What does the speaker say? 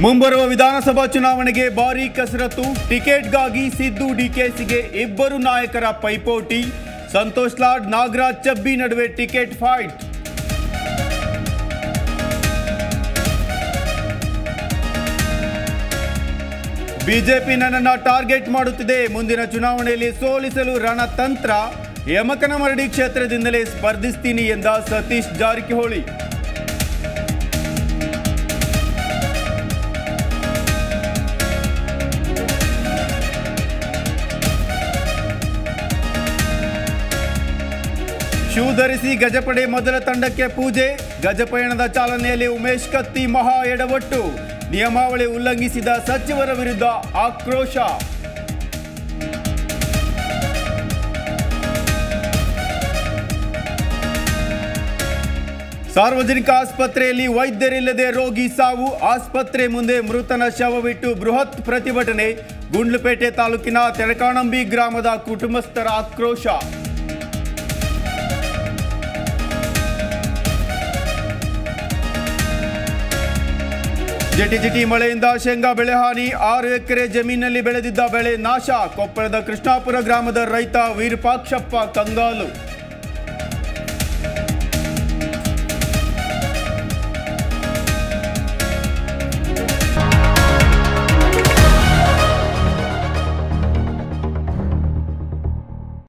ಮುಂಬರುವ ವಿಧಾನಸಭಾ ಚುನಾವಣೆಗೆ ಭಾರೀ ಕಸರತ್ತು ಟಿಕೆಟ್ಗಾಗಿ ಸಿದ್ದು ಡಿಕೆಸಿಗೆ ಇಬ್ಬರು ನಾಯಕರ ಪೈಪೋಟಿ ಸಂತೋಷ್ ಲಾಡ್ ನಾಗರಾಜ್ ಚಬ್ಬಿ ನಡುವೆ ಟಿಕೆಟ್ ಫೈಟ್ ಬಿಜೆಪಿ ನನ್ನನ್ನು ಟಾರ್ಗೆಟ್ ಮಾಡುತ್ತಿದೆ ಮುಂದಿನ ಚುನಾವಣೆಯಲ್ಲಿ ಸೋಲಿಸಲು ರಣತಂತ್ರ ಯಮಕನಮರಡಿ ಕ್ಷೇತ್ರದಿಂದಲೇ ಸ್ಪರ್ಧಿಸ್ತೀನಿ ಎಂದ ಸತೀಶ್ ಜಾರಕಿಹೊಳಿ ಶೂ ಧರಿಸಿ ಗಜಪಡೆ ಮೊದಲ ತಂಡಕ್ಕೆ ಪೂಜೆ ಗಜಪಯಣದ ಚಾಲನೆಯಲ್ಲಿ ಉಮೇಶ್ ಕತ್ತಿ ಮಹಾ ಎಡವಟ್ಟು ನಿಯಮಾವಳಿ ಉಲ್ಲಂಘಿಸಿದ ಸಚಿವರ ವಿರುದ್ಧ ಆಕ್ರೋಶ ಸಾರ್ವಜನಿಕ ಆಸ್ಪತ್ರೆಯಲ್ಲಿ ವೈದ್ಯರಿಲ್ಲದೆ ರೋಗಿ ಸಾವು ಆಸ್ಪತ್ರೆ ಮುಂದೆ ಮೃತನ ಶವವಿಟ್ಟು ಬೃಹತ್ ಪ್ರತಿಭಟನೆ ಗುಂಡ್ಲುಪೇಟೆ ತಾಲೂಕಿನ ತೆರಕಾಣಂಬಿ ಗ್ರಾಮದ ಕುಟುಂಬಸ್ಥರ ಆಕ್ರೋಶ ಜಿಟಿ ಜಿಟಿ ಮಳೆಯಿಂದ ಶೇಂಗಾ ಬೆಳೆ ಹಾನಿ ಆರು ಎಕರೆ ಜಮೀನಲ್ಲಿ ಬೆಳೆದಿದ್ದ ಬೆಳೆ ನಾಶ ಕೊಪ್ಪಳದ ಕೃಷ್ಣಾಪುರ ಗ್ರಾಮದ ರೈತ ವೀರಪಾಕ್ಷಪ್ಪ ಕಂಗಾಲು